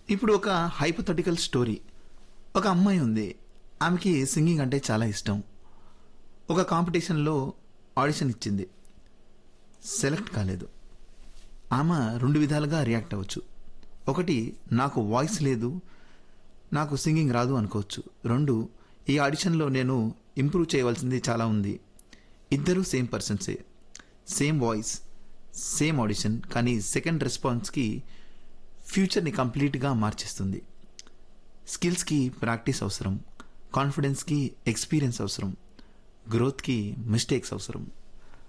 ఇప్పుడు ఒక హైపోథటికల్ స్టోరీ ఒక అమ్మాయి ఉంది ఆమెకి సింగింగ్ అంటే చాలా ఇష్టం ఒక కాంపిటీషన్లో ఆడిషన్ ఇచ్చింది సెలెక్ట్ కాలేదు ఆమె రెండు విధాలుగా రియాక్ట్ అవ్వచ్చు ఒకటి నాకు వాయిస్ లేదు నాకు సింగింగ్ రాదు అనుకోవచ్చు రెండు ఈ ఆడిషన్లో నేను ఇంప్రూవ్ చేయవలసింది చాలా ఉంది ఇద్దరూ సేమ్ పర్సన్సే సేమ్ వాయిస్ సేమ్ ఆడిషన్ కానీ సెకండ్ రెస్పాన్స్కి ఫ్యూచర్ని కంప్లీట్గా మార్చేస్తుంది స్కిల్స్కి ప్రాక్టీస్ అవసరం కాన్ఫిడెన్స్కి ఎక్స్పీరియన్స్ అవసరం గ్రోత్కి మిస్టేక్స్ అవసరం